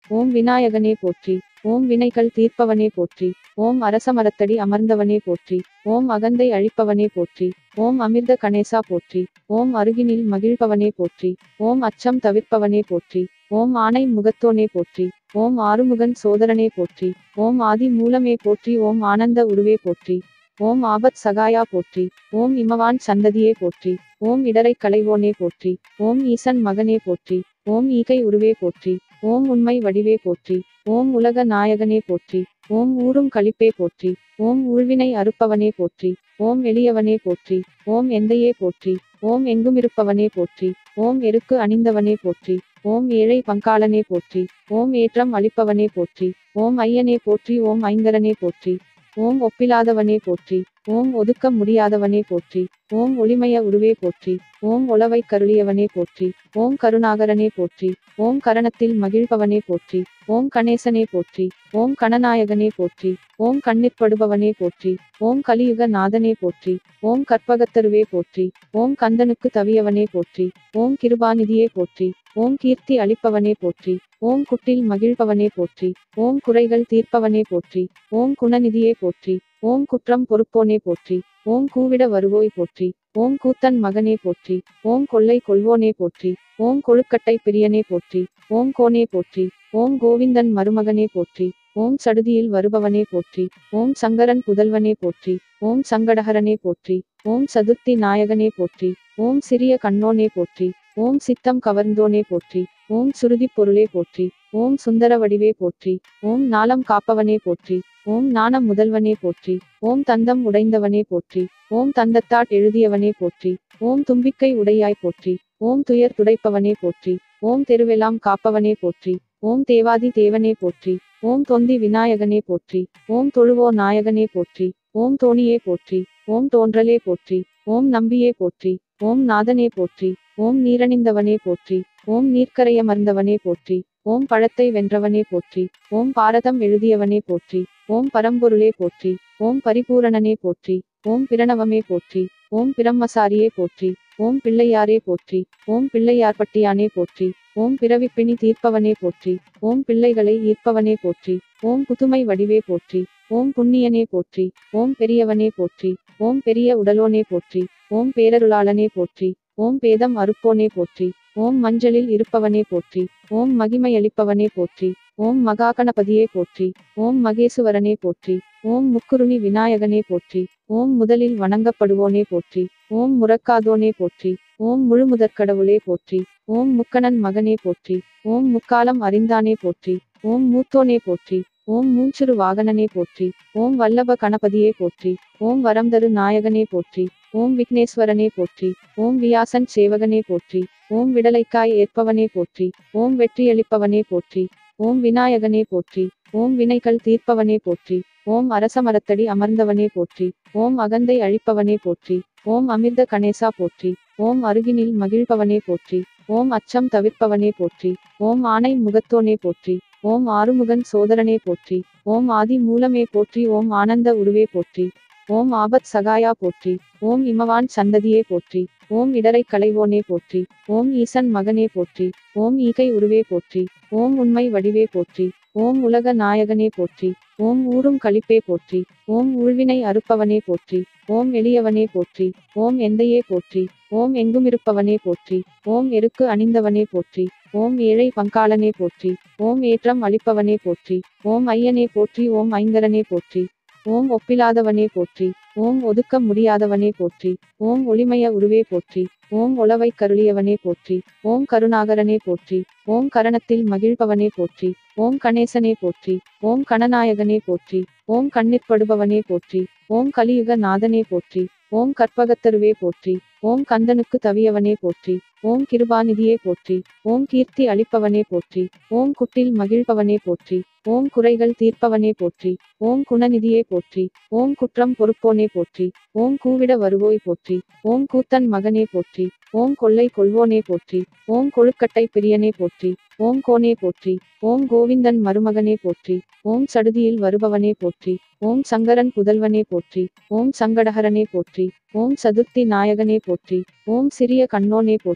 ஓம் விநாயகனே போற்றி ஓம் வினைகள் தீர்ப்பவனே போற்றி ஓம் அரசமரத்தடி அமர்ந்தவனே போற்றி ஓம் அகந்தை அழிப்பவனே போற்றி ஓம் அமிர்த கணேசா போற்றி ஓம் அருகினில் மகிழ்பவனே போற்றி ஓம் அச்சம் தவிர்ப்பவனே போற்றி ஓம் ஆணை முகத்தோனே போற்றி ஓம் ஆறுமுகன் சோதரனே போற்றி ஓம் ஆதி மூலமே போற்றி ஓம் ஆனந்த உருவே போற்றி ஓம் ஆபத் சகாயா போற்றி ஓம் இமவான் சந்ததியே போற்றி ஓம் இடரை களைவோனே போற்றி ஓம் ஈசன் மகனே போற்றி ஓம் ஈகை உருவே போற்றி ஓம் உண்மை வடிவே போற்றி ஓம் உலக நாயகனே போற்றி ஓம் ஊரும் களிப்பே போற்றி ஓம் ஊழ்வினை அறுப்பவனே போற்றி ஓம் எளியவனே போற்றி ஓம் எந்தையே போற்றி ஓம் எங்குமிருப்பவனே போற்றி ஓம் எருக்கு அணிந்தவனே போற்றி ஓம் ஏழை பங்காளனே போற்றி ஓம் ஏற்றம் அளிப்பவனே போற்றி ஓம் ஐயனே போற்றி ஓம் ஐங்கரனே போற்றி ஓம் ஒப்பிலாதவனே போற்றி ஓம் ஒதுக்க முடியாதவனே போற்றி ஓம் ஒளிமய உருவே போற்றி ஓம் ஒளவை கருளியவனே போற்றி ஓம் கருணாகரனே போற்றி ஓம் கரணத்தில் மகிழ்பவனே போற்றி ஓம் கணேசனே போற்றி ஓம் கணநாயகனே போற்றி ஓம் கண்ணிற்படுபவனே போற்றி ஓம் கலியுக நாதனே போற்றி ஓம் கற்பகத்தருவே போற்றி ஓம் கந்தனுக்கு தவியவனே போற்றி ஓம் கிருபாநிதியே போற்றி ஓம் கீர்த்தி அளிப்பவனே போற்றி ஓம் குட்டில் மகிழ்பவனே போற்றி ஓம் குறைகள் தீர்ப்பவனே போற்றி ஓம் குணநிதியே போற்றி ஓம் குற்றம் பொறுப்போனே போற்றி ஓம் கூவிட வருவோய் போற்றி ஓம் கூத்தன் மகனே போற்றி ஓம் கொள்ளை கொள்வோனே போற்றி ஓம் கொழுக்கட்டை பிரியனே போற்றி ஓம் கோனே போற்றி ஓம் கோவிந்தன் மருமகனே போற்றி ஓம் சடுதியில் வருபவனே போற்றி ஓம் சங்கரன் புதல்வனே போற்றி ஓம் சங்கடஹரனே போற்றி ஓம் சதுர்த்தி நாயகனே போற்றி ஓம் சிறிய கண்ணோனே போற்றி ஓம் சித்தம் கவர்ந்தோனே போற்றி ஓம் சுருதிப் பொருளே போற்றி ஓம் சுந்தர வடிவே போற்றி ஓம் நாளம் காப்பவனே போற்றி ஓம் ஞான முதல்வனே போற்றி ஓம் தந்தம் உடைந்தவனே போற்றி ஓம் தந்தத்தாட் எழுதியவனே போற்றி ஓம் தும்பிக்கை உடையாய் போற்றி ஓம் துயர் துடைப்பவனே போற்றி ஓம் தெருவெல்லாம் காப்பவனே போற்றி ஓம் தேவாதி தேவனே போற்றி ஓம் தொந்தி விநாயகனே போற்றி ஓம் தொழுவோ நாயகனே போற்றி ஓம் தோணியே போற்றி ஓம் தோன்றலே போற்றி ஓம் நம்பியே போற்றி ஓம் நாதனே போற்றி ஓம் நீரணிந்தவனே போற்றி ஓம் நீர்க்கரையமர்ந்தவனே போற்றி ஓம் பழத்தை வென்றவனே போற்றி ஓம் பாரதம் எழுதியவனே போற்றி ஓம் பரம்பொருளே போற்றி ஓம் பரிபூரணனே போற்றி ஓம் பிரணவமே போற்றி ஓம் பிரம்மசாரியே போற்றி ஓம் பிள்ளையாரே போற்றி ஓம் பிள்ளையார்பட்டியானே போற்றி ஓம் பிறவிப்பிணி தீர்ப்பவனே போற்றி ஓம் பிள்ளைகளை ஈர்ப்பவனே போற்றி ஓம் புதுமை வடிவே போற்றி ஓம் புண்ணியனே போற்றி ஓம் பெரியவனே போற்றி ஓம் பெரிய உடலோனே போற்றி ஓம் பேரருளாளனே போற்றி ஓம் பேதம் அறுப்போனே போற்றி ஓம் மஞ்சளில் இருப்பவனே போற்றி ஓம் மகிமையளிப்பவனே போற்றி ஓம் மகாகணபதியே போற்றி ஓம் மகேசுவரனே போற்றி ஓம் முக்குருணி விநாயகனே போற்றி ஓம் முதலில் வணங்கப்படுவோனே போற்றி ஓம் முறக்காதோனே போற்றி ஓம் முழுமுதற்கடவுளே போற்றி ஓம் முக்கணன் மகனே போற்றி ஓம் முக்காலம் அறிந்தானே போற்றி ஓம் மூத்தோனே போற்றி ஓம் மூஞ்சுரு வாகனனே போற்றி ஓம் வல்லப கணபதியே போற்றி ஓம் வரம்தரு நாயகனே போற்றி ஓம் விக்னேஸ்வரனே போற்றி ஓம் வியாசன் சேவகனே போற்றி ஓம் விடலைக்காய் ஏற்பவனே போற்றி ஓம் வெற்றியளிப்பவனே போற்றி ஓம் விநாயகனே போற்றி ஓம் வினைகள் தீர்ப்பவனே போற்றி ஓம் அரசமரத்தடி அமர்ந்தவனே போற்றி ஓம் அகந்தை அழிப்பவனே போற்றி ஓம் அமிர்த கணேசா போற்றி ஓம் அருகினில் மகிழ்பவனே போற்றி ஓம் அச்சம் தவிர்ப்பவனே போற்றி ஓம் ஆணை முகத்தோனே போற்றி ஓம் ஆறுமுகன் சோதரனே போற்றி ஓம் ஆதி மூலமே போற்றி ஓம் ஆனந்த உருவே போற்றி ஓம் ஆபத் சகாயா போற்றி ஓம் இமவான் சந்ததியே போற்றி ஓம் இடரை களைவோனே போற்றி ஓம் ஈசன் மகனே போற்றி ஓம் ஈகை உருவே போற்றி ஓம் உண்மை வடிவே போற்றி ஓம் உலக நாயகனே போற்றி ஓம் ஊரும் களிப்பே போற்றி ஓம் ஊழ்வினை அறுப்பவனே போற்றி ஓம் எளியவனே போற்றி ஓம் எந்தையே போற்றி ஓம் எங்குமிருப்பவனே போற்றி ஓம் எருக்கு அணிந்தவனே போற்றி ஓம் ஏழை பங்காளனே போற்றி ஓம் ஏற்றம் அளிப்பவனே போற்றி ஓம் ஐயனே போற்றி ஓம் ஐங்கரனே போற்றி ஓம் ஒப்பிலாதவனே போற்றி ஓம் ஒதுக்க முடியாதவனே போற்றி ஓம் ஒளிமய உருவே போற்றி ஓம் ஒளவை கருளியவனே போற்றி ஓம் கருணாகரனே போற்றி ஓம் கரணத்தில் மகிழ்பவனே போற்றி ஓம் கணேசனே போற்றி ஓம் கணநாயகனே போற்றி ஓம் கண்ணிற்படுபவனே போற்றி ஓம் கலியுக நாதனே போற்றி ஓம் கற்பகத்தருவே போற்றி ஓம் கந்தனுக்கு தவியவனே போற்றி ஓம் கிருபாநிதியே போற்றி ஓம் கீர்த்தி அளிப்பவனே போற்றி ஓம் குட்டில் மகிழ்பவனே போற்றி ஓம் குறைகள் தீர்ப்பவனே போற்றி ஓம் குணநிதியே போற்றி ஓம் குற்றம் பொறுப்போனே போற்றி ஓம் கூவிட வருவோய் போற்றி ஓம் கூத்தன் மகனே போற்றி ஓம் கொள்ளை கொள்வோனே போற்றி ஓம் கொழுக்கட்டை பிரியனே போற்றி ஓம் கோனே போற்றி ஓம் கோவிந்தன் மருமகனே போற்றி ஓம் சடுதியில் வருபவனே போற்றி ஓம் சங்கரன் புதல்வனே போற்றி ஓம் சங்கடஹரனே போற்றி ஓம் சதுர்த்தி நாயகனே போற்றி ஓம் சிறிய கண்ணோனே போற்றி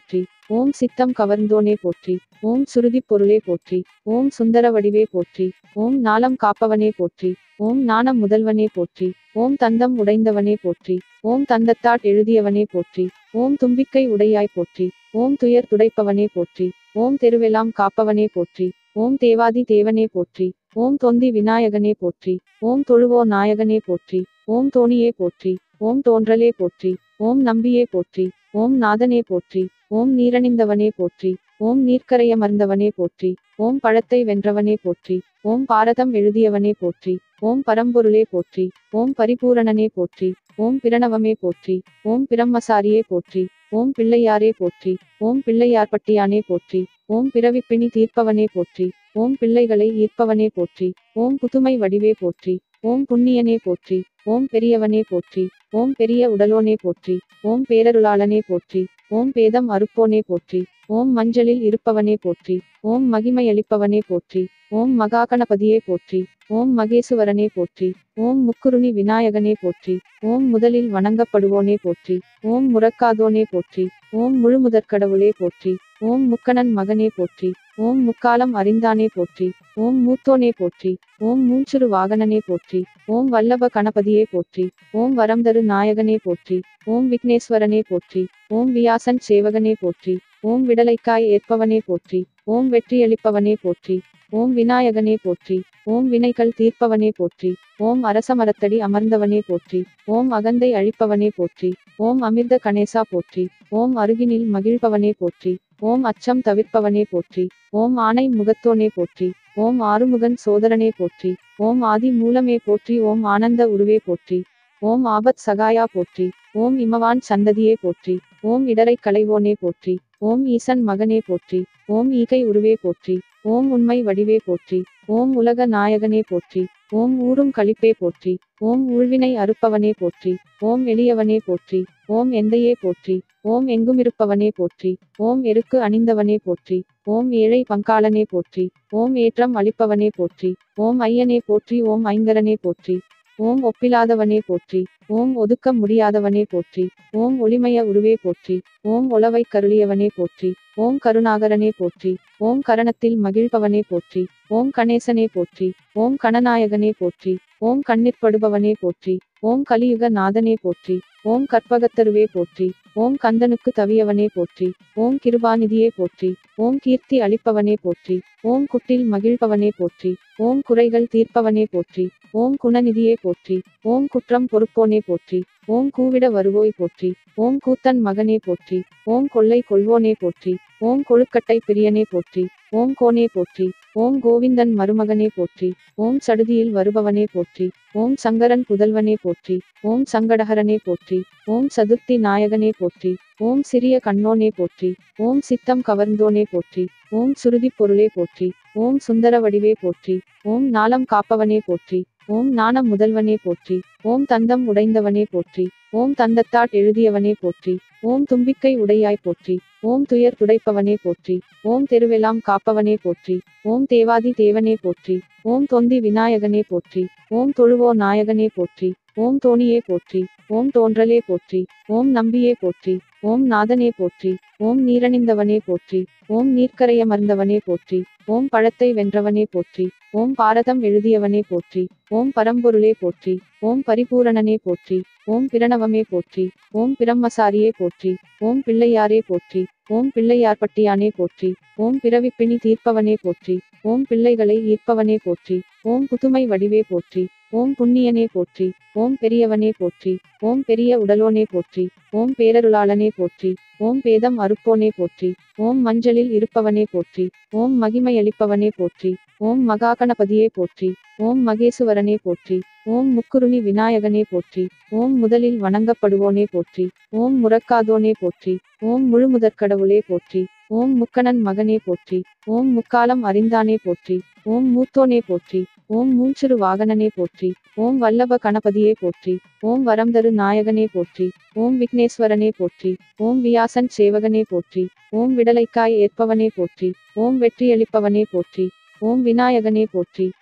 போற்றி ஓம் சித்தம் கவர்ந்தோனே போற்றி ஓம் சுருதிப் பொருளே போற்றி ஓம் சுந்தர வடிவே போற்றி ஓம் நாளம் காப்பவனே போற்றி ஓம் ஞானம் முதல்வனே போற்றி ஓம் தந்தம் உடைந்தவனே போற்றி ஓம் தந்தத்தாட் எழுதியவனே போற்றி ஓம் தும்பிக்கை உடையாய் போற்றி ஓம் துயர் துடைப்பவனே போற்றி ஓம் தெருவெல்லாம் காப்பவனே போற்றி ஓம் தேவாதி தேவனே போற்றி ஓம் தொந்தி விநாயகனே போற்றி ஓம் தொழுவோ நாயகனே போற்றி ஓம் தோணியே போற்றி ஓம் தோன்றலே போற்றி ஓம் நம்பியே போற்றி ஓம் நாதனே போற்றி ஓம் நீரணிந்தவனே போற்றி ஓம் நீர்க்கரையமர்ந்தவனே போற்றி ஓம் பழத்தை வென்றவனே போற்றி ஓம் பாரதம் எழுதியவனே போற்றி ஓம் பரம்பொருளே போற்றி ஓம் பரிபூரணனே போற்றி ஓம் பிரணவமே போற்றி ஓம் பிரம்மசாரியே போற்றி ஓம் பிள்ளையாரே போற்றி ஓம் பிள்ளையார்பட்டியானே போற்றி ஓம் பிறவிப்பிணி தீர்ப்பவனே போற்றி ஓம் பிள்ளைகளை ஈர்ப்பவனே போற்றி ஓம் புதுமை வடிவே போற்றி ஓம் புண்ணியனே போற்றி ஓம் பெரியவனே போற்றி ஓம் பெரிய உடலோனே போற்றி ஓம் பேரருளாளனே போற்றி ஓம் பேதம் அறுப்போனே போற்றி ஓம் மஞ்சளில் இருப்பவனே போற்றி ஓம் மகிமையளிப்பவனே போற்றி ஓம் மகாகணபதியே போற்றி ஓம் மகேசுவரனே போற்றி ஓம் முக்குருணி விநாயகனே போற்றி ஓம் முதலில் வணங்கப்படுவோனே போற்றி ஓம் முறக்காதோனே போற்றி ஓம் முழுமுதற்கடவுளே போற்றி ஓம் முக்கணன் மகனே போற்றி ஓம் முக்காலம் அறிந்தானே போற்றி ஓம் மூத்தோனே போற்றி ஓம் மூச்சுரு வாகனனே போற்றி ஓம் வல்லப கணபதியே போற்றி ஓம் வரம்தரு நாயகனே போற்றி ஓம் விக்னேஸ்வரனே போற்றி ஓம் வியாசன் சேவகனே போற்றி ஓம் விடலைக்காய் ஏற்பவனே போற்றி ஓம் வெற்றியளிப்பவனே போற்றி ஓம் விநாயகனே போற்றி ஓம் வினைகள் தீர்ப்பவனே போற்றி ஓம் அரசமரத்தடி அமர்ந்தவனே போற்றி ஓம் அகந்தை அழிப்பவனே போற்றி ஓம் அமிர்த கணேசா போற்றி ஓம் அருகினில் மகிழ்பவனே போற்றி ஓம் அச்சம் தவிர்ப்பவனே போற்றி ஓம் ஆணை முகத்தோனே போற்றி ஓம் ஆறுமுகன் சோதரனே போற்றி ஓம் ஆதி மூலமே போற்றி ஓம் ஆனந்த உருவே போற்றி ஓம் ஆபத் சகாயா போற்றி ஓம் இமவான் சந்ததியே போற்றி ஓம் இடரை களைவோனே போற்றி ஓம் ஈசன் மகனே போற்றி ஓம் ஈகை உருவே போற்றி ஓம் உண்மை வடிவே போற்றி ஓம் உலக நாயகனே போற்றி ஓம் ஊரும் களிப்பே போற்றி ஓம் ஊழ்வினை அறுப்பவனே போற்றி ஓம் எளியவனே போற்றி ஓம் எந்தையே போற்றி ஓம் எங்குமிருப்பவனே போற்றி ஓம் எருக்கு அணிந்தவனே போற்றி ஓம் ஏழை பங்காளனே போற்றி ஓம் ஏற்றம் அளிப்பவனே போற்றி ஓம் ஐயனே போற்றி ஓம் ஐங்கரனே போற்றி ஓம் ஒப்பிலாதவனே போற்றி ஓம் ஒதுக்க முடியாதவனே போற்றி ஓம் ஒளிமய உருவே போற்றி ஓம் ஒளவை கருளியவனே போற்றி ஓம் கருணாகரனே போற்றி ஓம் கரணத்தில் மகிழ்பவனே போற்றி ஓம் கணேசனே போற்றி ஓம் கணநாயகனே போற்றி ஓம் கண்ணிற்படுபவனே போற்றி ஓம் கலியுக நாதனே போற்றி ஓம் கற்பகத்தருவே போற்றி ஓம் கந்தனுக்கு தவியவனே போற்றி ஓம் கிருபாநிதியே போற்றி ஓம் கீர்த்தி அளிப்பவனே போற்றி ஓம் குட்டில் மகிழ்பவனே போற்றி ஓம் குறைகள் தீர்ப்பவனே போற்றி ஓம் குணநிதியே போற்றி ஓம் குற்றம் பொறுப்போனே போற்றி ஓம் கூவிட வருவோய் போற்றி ஓம் கூத்தன் மகனே போற்றி ஓம் கொள்ளை கொள்வோனே போற்றி ஓம் கொழுக்கட்டை பிரியனே போற்றி ஓம் கோனே போற்றி ஓம் கோவிந்தன் மருமகனே போற்றி ஓம் சடுதியில் வருபவனே போற்றி ஓம் சங்கரன் புதல்வனே போற்றி ஓம் சங்கடஹரனே போற்றி ஓம் சதுர்த்தி நாயகனே போற்றி ஓம் சிறிய கண்ணோனே போற்றி ஓம் சித்தம் கவர்ந்தோனே போற்றி ஓம் சுருதிப் பொருளே போற்றி ஓம் சுந்தர வடிவே போற்றி ஓம் நாளம் காப்பவனே போற்றி ஓம் ஞானம் முதல்வனே போற்றி ஓம் தந்தம் உடைந்தவனே போற்றி ஓம் தந்தத்தாட் எழுதியவனே போற்றி ஓம் தும்பிக்கை உடையாய் போற்றி ஓம் துயர் துடைப்பவனே போற்றி ஓம் தெருவெல்லாம் காப்பவனே போற்றி ஓம் தேவாதி தேவனே போற்றி ஓம் தொந்தி விநாயகனே போற்றி ஓம் தொழுவோ நாயகனே போற்றி ஓம் தோணியே போற்றி ஓம் தோன்றலே போற்றி ஓம் நம்பியே போற்றி ஓம் நாதனே போற்றி ஓம் நீரணிந்தவனே போற்றி ஓம் நீர்க்கரையமர்ந்தவனே போற்றி ஓம் பழத்தை வென்றவனே போற்றி ஓம் பாரதம் எழுதியவனே போற்றி ஓம் பரம்பொருளே போற்றி ஓம் பரிபூரணனே போற்றி ஓம் பிரணவமே போற்றி ஓம் பிரம்மசாரியே போற்றி ஓம் பிள்ளையாரே போற்றி ஓம் பிள்ளையார்பட்டியானே போற்றி ஓம் பிறவிப்பிணி தீர்ப்பவனே போற்றி ஓம் பிள்ளைகளை ஈர்ப்பவனே போற்றி ஓம் புதுமை வடிவே போற்றி ஓம் புண்ணியனே போற்றி ஓம் பெரியவனே போற்றி ஓம் பெரிய உடலோனே போற்றி ஓம் பேரருளாளனே போற்றி ஓம் பேதம் அறுப்போனே போற்றி ஓம் மஞ்சளில் இருப்பவனே போற்றி ஓம் மகிமையளிப்பவனே போற்றி ஓம் மகாகணபதியே போற்றி ஓம் மகேசுவரனே போற்றி ஓம் முக்குருணி விநாயகனே போற்றி ஓம் முதலில் வணங்கப்படுவோனே போற்றி ஓம் முறக்காதோனே போற்றி ஓம் முழுமுதற்கடவுளே போற்றி ஓம் முக்கணன் மகனே போற்றி ஓம் முக்காலம் அறிந்தானே போற்றி ஓம் மூத்தோனே போற்றி ஓம் மூச்சுரு வாகனனே போற்றி ஓம் வல்லப கணபதியே போற்றி ஓம் வரம்தரு நாயகனே போற்றி ஓம் விக்னேஸ்வரனே போற்றி ஓம் வியாசன் சேவகனே போற்றி ஓம் விடலைக்காய் ஏற்பவனே போற்றி ஓம் வெற்றியளிப்பவனே போற்றி ஓம் விநாயகனே போற்றி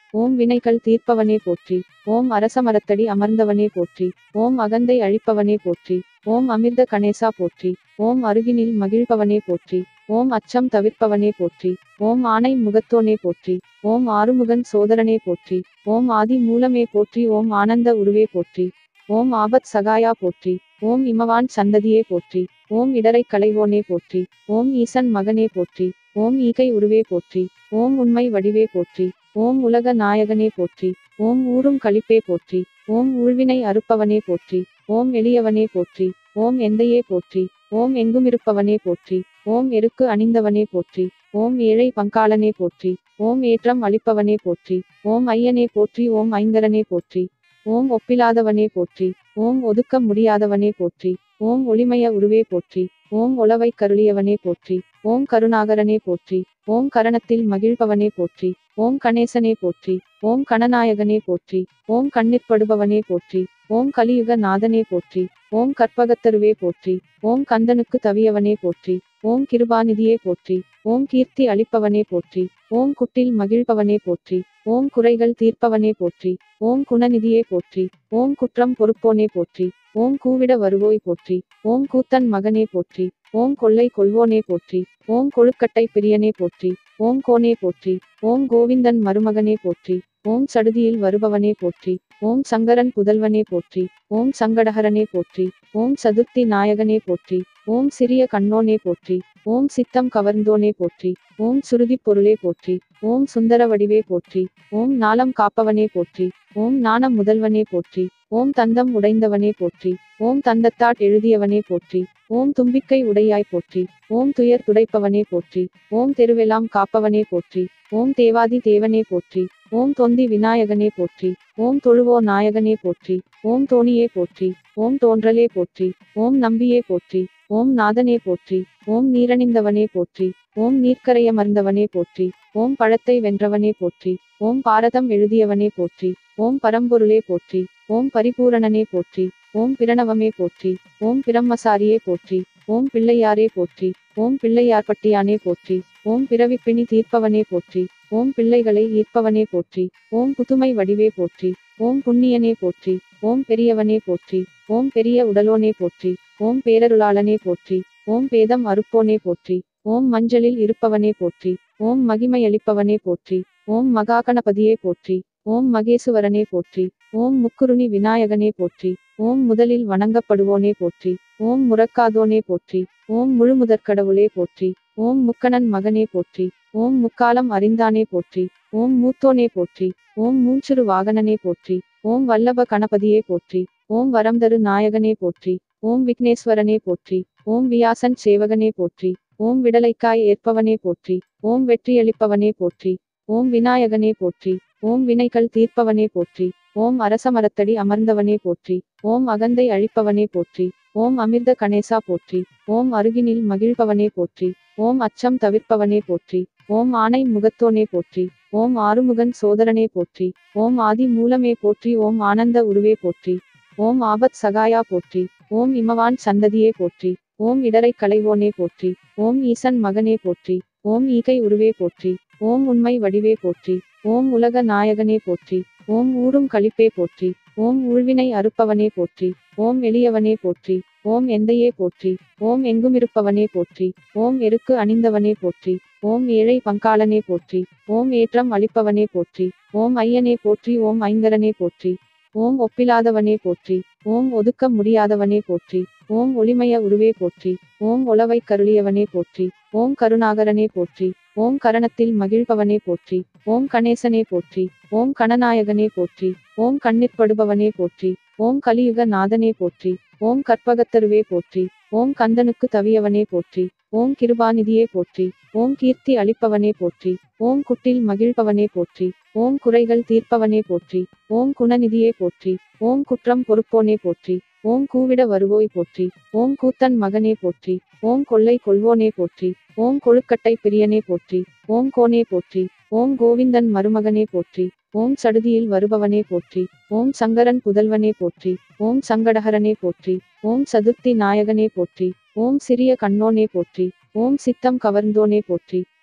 ஓம் வினைகள் தீர்ப்பவனே போற்றி ஓம் அரசமரத்தடி அமர்ந்தவனே போற்றி ஓம் அகந்தை அழிப்பவனே போற்றி ஓம் அமிர்த கணேசா போற்றி ஓம் அருகினில் மகிழ்பவனே போற்றி ஓம் அச்சம் தவிர்ப்பவனே போற்றி ஓம் ஆணை முகத்தோனே போற்றி ஓம் ஆறுமுகன் சோதரனே போற்றி ஓம் ஆதி மூலமே போற்றி ஓம் ஆனந்த உருவே போற்றி ஓம் ஆபத் சகாயா போற்றி ஓம் இமவான் சந்ததியே போற்றி ஓம் இடரை களைவோனே போற்றி ஓம் ஈசன் மகனே போற்றி ஓம் ஈகை உருவே போற்றி ஓம் உண்மை வடிவே போற்றி ஓம் உலக நாயகனே போற்றி ஓம் ஊரும் களிப்பே போற்றி ஓம் ஊழ்வினை அறுப்பவனே போற்றி ஓம் எளியவனே போற்றி ஓம் எந்தையே போற்றி ஓம் எங்குமிருப்பவனே போற்றி ஓம் எருக்கு அணிந்தவனே போற்றி ஓம் ஏழை பங்காளனே போற்றி ஓம் ஏற்றம் அளிப்பவனே போற்றி ஓம் ஐயனே போற்றி ஓம் ஐங்கரனே போற்றி ஓம் ஒப்பிலாதவனே போற்றி ஓம் ஒதுக்க முடியாதவனே போற்றி ஓம் ஒளிமய உருவே போற்றி ஓம் ஒளவை கருளியவனே போற்றி ஓம் கருணாகரனே போற்றி ஓம் கரணத்தில் மகிழ்பவனே போற்றி ஓம் கணேசனே போற்றி ஓம் கணநாயகனே போற்றி ஓம் கண்ணிற்படுபவனே போற்றி ஓம் கலியுக நாதனே போற்றி ஓம் கற்பகத்தருவே போற்றி ஓம் கந்தனுக்கு தவியவனே போற்றி ஓம் கிருபாநிதியே போற்றி ஓம் கீர்த்தி அளிப்பவனே போற்றி ஓம் குட்டில் மகிழ்பவனே போற்றி ஓம் குறைகள் தீர்ப்பவனே போற்றி ஓம் குணநிதியே போற்றி ஓம் குற்றம் பொறுப்போனே போற்றி ஓம் கூவிட வருவோய் போற்றி ஓம் கூத்தன் மகனே போற்றி ஓம் கொள்ளை கொள்வோனே போற்றி ஓம் கொழுக்கட்டை பிரியனே போற்றி ஓம் கோனே போற்றி ஓம் கோவிந்தன் மருமகனே போற்றி ஓம் சடுதியில் வருபவனே போற்றி ஓம் சங்கரன் புதல்வனே போற்றி ஓம் சங்கடஹரனே போற்றி ஓம் சதுர்த்தி நாயகனே போற்றி ஓம் சிறிய கண்ணோனே போற்றி ஓம் சித்தம் கவர்ந்தோனே போற்றி ஓம் சுருதிப் பொருளே போற்றி ஓம் சுந்தர வடிவே போற்றி ஓம் நாளம் காப்பவனே போற்றி ஓம் நாணம் முதல்வனே போற்றி ஓம் தந்தம் உடைந்தவனே போற்றி ஓம் தந்தத்தாட் எழுதியவனே போற்றி ஓம் தும்பிக்கை உடையாய் போற்றி ஓம் துயர் துடைப்பவனே போற்றி ஓம் தெருவெல்லாம் காப்பவனே போற்றி ஓம் தேவாதி தேவனே போற்றி ஓம் தொந்தி விநாயகனே போற்றி ஓம் தொழுவோ நாயகனே போற்றி ஓம் தோணியே போற்றி ஓம் தோன்றலே போற்றி ஓம் நம்பியே போற்றி ஓம் நாதனே போற்றி ஓம் நீரணிந்தவனே போற்றி ஓம் நீர்க்கரையமர்ந்தவனே போற்றி ஓம் பழத்தை வென்றவனே போற்றி ஓம் பாரதம் எழுதியவனே போற்றி ஓம் பரம்பொருளே போற்றி ஓம் பரிபூரணனே போற்றி ஓம் பிரணவமே போற்றி ஓம் பிரம்மசாரியே போற்றி ஓம் பிள்ளையாரே போற்றி ஓம் பிள்ளையார்பட்டியானே போற்றி ஓம் பிறவிப்பிணி தீர்ப்பவனே போற்றி ஓம் பிள்ளைகளை ஈர்ப்பவனே போற்றி ஓம் புதுமை வடிவே போற்றி ஓம் புண்ணியனே போற்றி ஓம் பெரியவனே போற்றி ஓம் பெரிய உடலோனே போற்றி ஓம் பேரருளாளனே போற்றி ஓம் பேதம் அறுப்போனே போற்றி ஓம் மஞ்சளில் இருப்பவனே போற்றி ஓம் மகிமையளிப்பவனே போற்றி ஓம் மகாகணபதியே போற்றி ஓம் மகேசுவரனே போற்றி ஓம் முக்குருணி விநாயகனே போற்றி ஓம் முதலில் வணங்கப்படுவோனே போற்றி ஓம் முறக்காதோனே போற்றி ஓம் முழுமுதற்கடவுளே போற்றி ஓம் முக்கணன் மகனே போற்றி ஓம் முக்காலம் அறிந்தானே போற்றி ஓம் மூத்தோனே போற்றி ஓம் மூஞ்சுரு வாகனனே போற்றி ஓம் வல்லப கணபதியே போற்றி ஓம் வரம்தரு நாயகனே போற்றி ஓம் விக்னேஸ்வரனே போற்றி ஓம் வியாசன் சேவகனே போற்றி ஓம் விடலைக்காய் ஏற்பவனே போற்றி ஓம் வெற்றியளிப்பவனே போற்றி ஓம் விநாயகனே போற்றி ஓம் வினைகள் தீர்ப்பவனே போற்றி ஓம் அரசமரத்தடி அமர்ந்தவனே போற்றி ஓம் அகந்தை அழிப்பவனே போற்றி ஓம் அமிர்த கணேசா போற்றி ஓம் அருகினில் மகிழ்பவனே போற்றி ஓம் அச்சம் தவிர்ப்பவனே போற்றி ஓம் ஆணை முகத்தோனே போற்றி ஓம் ஆறுமுகன் சோதரனே போற்றி ஓம் ஆதி மூலமே போற்றி ஓம் ஆனந்த உருவே போற்றி ஓம் ஆபத் சகாயா போற்றி ஓம் இமவான் சந்ததியே போற்றி ஓம் இடரை களைவோனே போற்றி ஓம் ஈசன் மகனே போற்றி ஓம் ஈகை உருவே போற்றி ஓம் உண்மை வடிவே போற்றி ஓம் உலக நாயகனே போற்றி ஓம் ஊரும் களிப்பே போற்றி ஓம் ஊழ்வினை அறுப்பவனே போற்றி ஓம் எளியவனே போற்றி ஓம் எந்தையே போற்றி ஓம் எங்குமிருப்பவனே போற்றி ஓம் எருக்கு அணிந்தவனே போற்றி ஓம் ஏழை பங்காளனே போற்றி ஓம் ஏற்றம் அளிப்பவனே போற்றி ஓம் ஐயனே போற்றி ஓம் ஐங்கரனே போற்றி ஓம் ஒப்பிலாதவனே போற்றி ஓம் ஒதுக்க முடியாதவனே போற்றி ஓம் ஒளிமய உருவே போற்றி ஓம் ஒளவை கருளியவனே போற்றி ஓம் கருணாகரனே போற்றி ஓம் கரணத்தில் மகிழ்பவனே போற்றி ஓம் கணேசனே போற்றி ஓம் கணநாயகனே போற்றி ஓம் கண்ணிற்படுபவனே போற்றி ஓம் கலியுக நாதனே போற்றி ஓம் கற்பகத்தருவே போற்றி ஓம் கந்தனுக்கு தவியவனே போற்றி ஓம் கிருபாநிதியே போற்றி ஓம் கீர்த்தி அளிப்பவனே போற்றி ஓம் குட்டில் மகிழ்பவனே போற்றி ஓம் குறைகள் தீர்ப்பவனே போற்றி ஓம் குணநிதியே போற்றி ஓம் குற்றம் பொறுப்போனே போற்றி ஓம் கூவிட வருவோய் போற்றி ஓம் கூத்தன் மகனே போற்றி ஓம் கொள்ளை கொள்வோனே போற்றி ஓம் கொழுக்கட்டை பிரியனே போற்றி ஓம் கோனே போற்றி ஓம் கோவிந்தன் மருமகனே போற்றி ஓம் சடுதியில் வருபவனே போற்றி ஓம் சங்கரன் புதல்வனே போற்றி ஓம் சங்கடஹரனே போற்றி ஓம் சதுர்த்தி நாயகனே போற்றி ஓம் சிறிய கண்ணோனே போற்றி ஓம் சித்தம் கவர்ந்தோனே போற்றி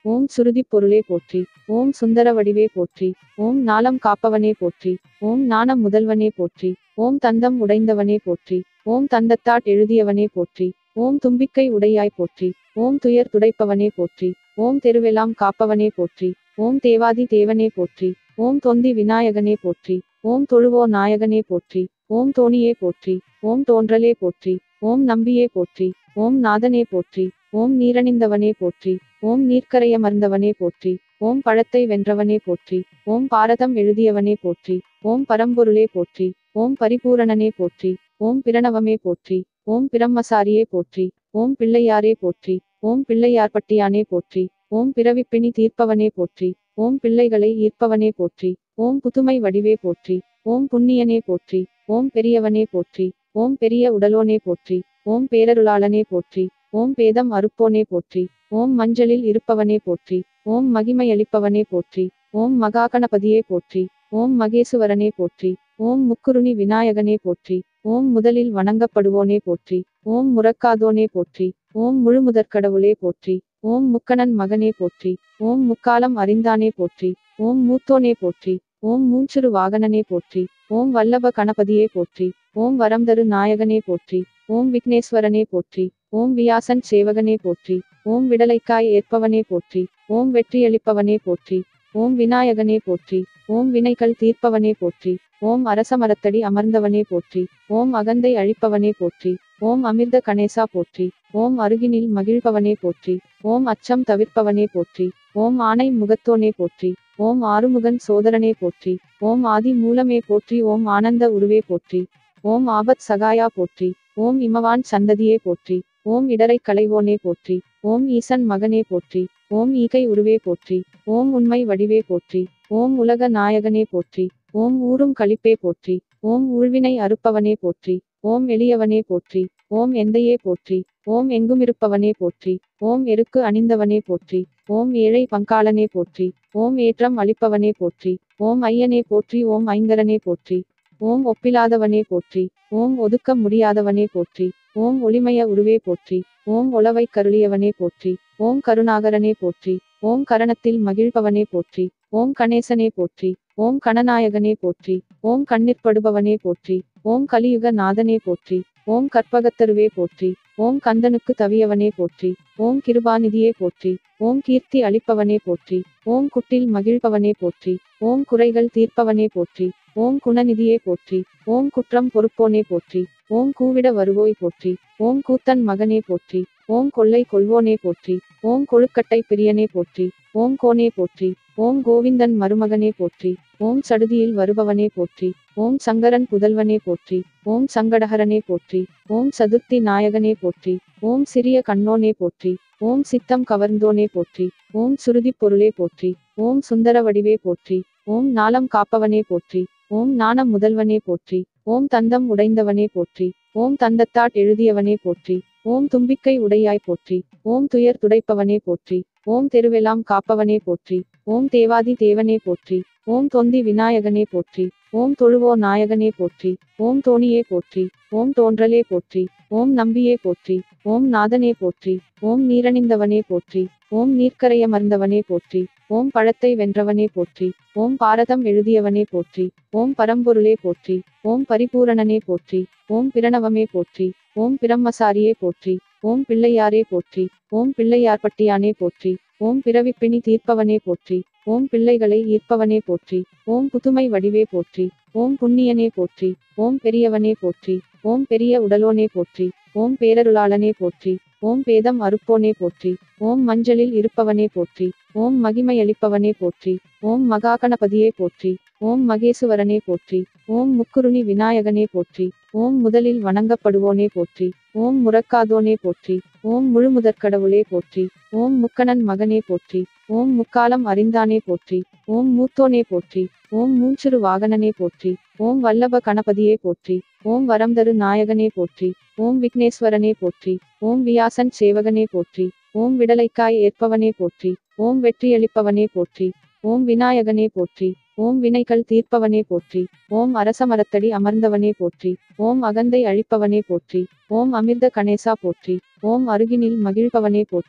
ஓம் சுருதிப் பொருளே போற்றி ஓம் சுந்தர வடிவே போற்றி ஓம் நாளம் காப்பவனே போற்றி ஓம் ஞானம் முதல்வனே போற்றி ஓம் தந்தம் உடைந்தவனே போற்றி ஓம் தந்தத்தாட் எழுதியவனே போற்றி ஓம் தும்பிக்கை உடையாய் போற்றி ஓம் துயர் துடைப்பவனே போற்றி ஓம் தெருவெல்லாம் காப்பவனே போற்றி ஓம் தேவாதி தேவனே போற்றி ஓம் தொந்தி விநாயகனே போற்றி ஓம் தொழுவோ நாயகனே போற்றி ஓம் தோணியே போற்றி ஓம் தோன்றலே போற்றி ஓம் நம்பியே போற்றி ஓம் நாதனே போற்றி ஓம் நீரணிந்தவனே போற்றி ஓம் நீர்க்கரையமர்ந்தவனே போற்றி ஓம் பழத்தை வென்றவனே போற்றி ஓம் பாரதம் எழுதியவனே போற்றி ஓம் பரம்பொருளே போற்றி ஓம் பரிபூரணனே போற்றி ஓம் பிரணவமே போற்றி ஓம் பிரம்மசாரியே போற்றி ஓம் பிள்ளையாரே போற்றி ஓம் பிள்ளையார்பட்டியானே போற்றி ஓம் பிறவிப்பிணி தீர்ப்பவனே போற்றி ஓம் பிள்ளைகளை ஈர்ப்பவனே போற்றி ஓம் புதுமை வடிவே போற்றி ஓம் புண்ணியனே போற்றி ஓம் பெரியவனே போற்றி ஓம் பெரிய உடலோனே போற்றி ஓம் பேரருளாளனே போற்றி ஓம் பேதம் அறுப்போனே போற்றி ஓம் மஞ்சளில் இருப்பவனே போற்றி ஓம் மகிமையளிப்பவனே போற்றி ஓம் மகாகணபதியே போற்றி ஓம் மகேசுவரனே போற்றி ஓம் முக்குருணி விநாயகனே போற்றி ஓம் முதலில் வணங்கப்படுவோனே போற்றி ஓம் முறக்காதோனே போற்றி ஓம் முழுமுதற்கடவுளே போற்றி ஓம் முக்கணன் மகனே போற்றி ஓம் முக்காலம் அறிந்தானே போற்றி ஓம் மூத்தோனே போற்றி ஓம் மூஞ்சுரு வாகனனே போற்றி ஓம் வல்லப கணபதியே போற்றி ஓம் வரம்தரு நாயகனே போற்றி ஓம் விக்னேஸ்வரனே போற்றி ஓம் வியாசன் சேவகனே போற்றி ஓம் விடலைக்காய் ஏற்பவனே போற்றி ஓம் வெற்றியளிப்பவனே போற்றி ஓம் விநாயகனே போற்றி ஓம் வினைகள் தீர்ப்பவனே போற்றி ஓம் அரசமரத்தடி அமர்ந்தவனே போற்றி ஓம் அகந்தை அழிப்பவனே போற்றி ஓம் அமிர்த கணேசா போற்றி ஓம் அருகினில் மகிழ்பவனே போற்றி ஓம் அச்சம் தவிர்ப்பவனே போற்றி ஓம் ஆணை முகத்தோனே போற்றி ஓம் ஆறுமுகன் சோதரனே போற்றி ஓம் ஆதி மூலமே போற்றி ஓம் ஆனந்த உருவே போற்றி ஓம் ஆபத் சகாயா போற்றி ஓம் இமவான் சந்ததியே போற்றி ஓம் இடரை களைவோனே போற்றி ஓம் ஈசன் மகனே போற்றி ஓம் ஈகை உருவே போற்றி ஓம் உண்மை வடிவே போற்றி ஓம் உலக நாயகனே போற்றி ஓம் ஊரும் களிப்பே போற்றி ஓம் ஊழ்வினை அறுப்பவனே போற்றி ஓம் எளியவனே போற்றி ஓம் எந்தையே போற்றி ஓம் எங்குமிருப்பவனே போற்றி ஓம் எருக்கு அணிந்தவனே போற்றி ஓம் ஏழை பங்காளனே போற்றி ஓம் ஏற்றம் அளிப்பவனே போற்றி ஓம் ஐயனே போற்றி ஓம் ஐங்கரனே போற்றி ஓம் ஒப்பிலாதவனே போற்றி ஓம் ஒதுக்க முடியாதவனே போற்றி ஓம் ஒளிமய உருவே போற்றி ஓம் ஒளவை கருளியவனே போற்றி ஓம் கருணாகரனே போற்றி ஓம் கரணத்தில் மகிழ்பவனே போற்றி ஓம் கணேசனே போற்றி ஓம் கணநாயகனே போற்றி ஓம் கண்ணிற்படுபவனே போற்றி ஓம் கலியுக நாதனே போற்றி ஓம் கற்பகத்தருவே போற்றி ஓம் கந்தனுக்கு தவியவனே போற்றி ஓம் கிருபாநிதியே போற்றி ஓம் கீர்த்தி அளிப்பவனே போற்றி ஓம் குட்டில் மகிழ்பவனே போற்றி ஓம் குறைகள் தீர்ப்பவனே போற்றி ஓம் குணநிதியே போற்றி ஓம் குற்றம் பொறுப்போனே போற்றி ஓம் கூவிட வருவோய் போற்றி ஓம் கூத்தன் மகனே போற்றி ஓம் கொள்ளை கொள்வோனே போற்றி ஓம் கொழுக்கட்டை பிரியனே போற்றி ஓம் கோனே போற்றி ஓம் கோவிந்தன் மருமகனே போற்றி ஓம் சடுதியில் வருபவனே போற்றி ஓம் சங்கரன் புதல்வனே போற்றி ஓம் சங்கடஹரனே போற்றி ஓம் சதுர்த்தி நாயகனே போற்றி ஓம் சிறிய கண்ணோனே போற்றி ஓம் சித்தம் கவர்ந்தோனே போற்றி ஓம் சுருதிப் பொருளே போற்றி ஓம் சுந்தர வடிவே போற்றி ஓம் நாளம் காப்பவனே போற்றி ஓம் ஞானம் முதல்வனே போற்றி ஓம் தந்தம் உடைந்தவனே போற்றி ஓம் தந்தத்தாட் எழுதியவனே போற்றி ஓம் தும்பிக்கை உடையாய் போற்றி ஓம் துயர் துடைப்பவனே போற்றி ஓம் தெருவெல்லாம் காப்பவனே போற்றி ஓம் தேவாதி தேவனே போற்றி ஓம் தொந்தி விநாயகனே போற்றி ஓம் தொழுவோ நாயகனே போற்றி ஓம் தோணியே போற்றி ஓம் தோன்றலே போற்றி ஓம் நம்பியே போற்றி ஓம் நாதனே போற்றி ஓம் நீரணிந்தவனே போற்றி ஓம் நீர்க்கரையமர்ந்தவனே போற்றி ஓம் பழத்தை வென்றவனே போற்றி ஓம் பாரதம் எழுதியவனே போற்றி ஓம் பரம்பொருளே போற்றி ஓம் பரிபூரணனே போற்றி ஓம் பிரணவமே போற்றி ஓம் பிரம்மசாரியே போற்றி ஓம் பிள்ளையாரே போற்றி ஓம் பிள்ளையார்பட்டியானே போற்றி ஓம் பிறவிப்பிணி தீர்ப்பவனே போற்றி ஓம் பிள்ளைகளை ஈர்ப்பவனே போற்றி ஓம் புதுமை வடிவே போற்றி ஓம் புண்ணியனே போற்றி ஓம் பெரியவனே போற்றி ஓம் பெரிய உடலோனே போற்றி ஓம் பேரருளாளனே போற்றி ஓம் பேதம் அறுப்போனே போற்றி ஓம் மஞ்சளில் இருப்பவனே போற்றி ஓம் மகிமையளிப்பவனே போற்றி ஓம் மகாகணபதியே போற்றி ஓம் மகேசுவரனே போற்றி ஓம் முக்குருணி விநாயகனே போற்றி ஓம் முதலில் வணங்கப்படுவோனே போற்றி ஓம் முறக்காதோனே போற்றி ஓம் முழுமுதற்கடவுளே போற்றி ஓம் முக்கணன் மகனே போற்றி ஓம் முக்காலம் அறிந்தானே போற்றி ஓம் மூத்தோனே போற்றி ஓம் மூஞ்சுரு வாகனனே போற்றி ஓம் வல்லப கணபதியே போற்றி ஓம் வரம்தரு நாயகனே போற்றி ஓம் விக்னேஸ்வரனே போற்றி ஓம் வியாசன் சேவகனே போற்றி ஓம் விடலைக்காய் ஏற்பவனே போற்றி ஓம் வெற்றியளிப்பவனே போற்றி ஓம் விநாயகனே போற்றி ஓம் வினைகள் தீர்ப்பவனே போற்றி ஓம் அரசமரத்தடி அமர்ந்தவனே போற்றி ஓம் அகந்தை அழிப்பவனே போற்றி ஓம் அமிர்த கணேசா போற்றி ஓம் அருகினில் மகிழ்பவனே போற்றி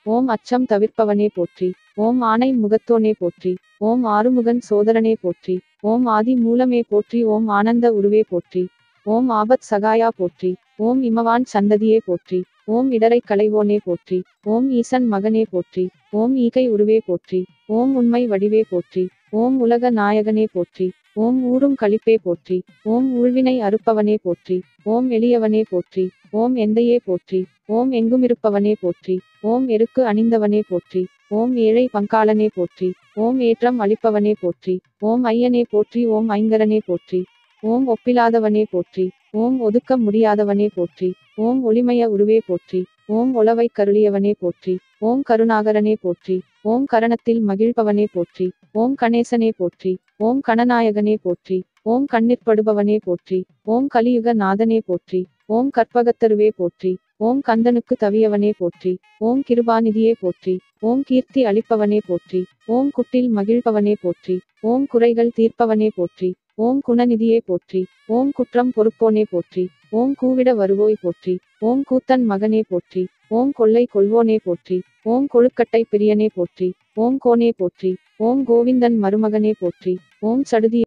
ஓம் அச்சம் தவிர்ப்பவனே போற்றி ஓம் ஆனை முகத்தோனே போற்றி ஓம் ஆறுமுகன் சோதரனே போற்றி ஓம் ஆதி மூலமே போற்றி ஓம் ஆனந்த உருவே போற்றி ஓம் ஆபத் சகாயா போற்றி ஓம் இமவான் சந்ததியே போற்றி ஓம் இடரை களைவோனே போற்றி ஓம் ஈசன் மகனே போற்றி ஓம் ஈகை உருவே போற்றி ஓம் உண்மை வடிவே போற்றி ஓம் உலக நாயகனே போற்றி ஓம் ஊரும் களிப்பே போற்றி ஓம் ஊழ்வினை அறுப்பவனே போற்றி ஓம் எளியவனே போற்றி ஓம் எந்தையே போற்றி ஓம் எங்குமிருப்பவனே போற்றி ஓம் எருக்கு அணிந்தவனே போற்றி ஓம் ஏழை பங்காளனே போற்றி ஓம் ஏற்றம் அளிப்பவனே போற்றி ஓம் ஐயனே போற்றி ஓம் ஐங்கரனே போற்றி ஓம் ஒப்பிலாதவனே போற்றி ஓம் ஒதுக்க முடியாதவனே போற்றி ஓம் ஒளிமய உருவே போற்றி ஓம் ஒளவை கருளியவனே போற்றி ஓம் கருணாகரனே போற்றி ஓம் கரணத்தில் மகிழ்பவனே போற்றி ஓம் கணேசனே போற்றி ஓம் கணநாயகனே போற்றி ஓம் கண்ணிற்படுபவனே போற்றி ஓம் கலியுக நாதனே போற்றி ஓம் கற்பகத்தருவே போற்றி ஓம் கந்தனுக்கு தவியவனே போற்றி ஓம் கிருபாநிதியே போற்றி ஓம் கீர்த்தி அளிப்பவனே போற்றி ஓம் குட்டில் மகிழ்பவனே போற்றி ஓம் குறைகள் தீர்ப்பவனே போற்றி ஓம் குணநிதியே போற்றி ஓம் குற்றம் பொறுப்போனே போற்றி ஓம் கூவிட வருவோய் போற்றி ஓம் கூத்தன் மகனே போற்றி ஓம் கொள்ளை கொள்வோனே போற்றி ஓம் கொழுக்கட்டை பிரியனே போற்றி ஓம் கோனே போற்றி ஓம் கோவிந்தன் மருமகனே போற்றி ஓம் சடுதி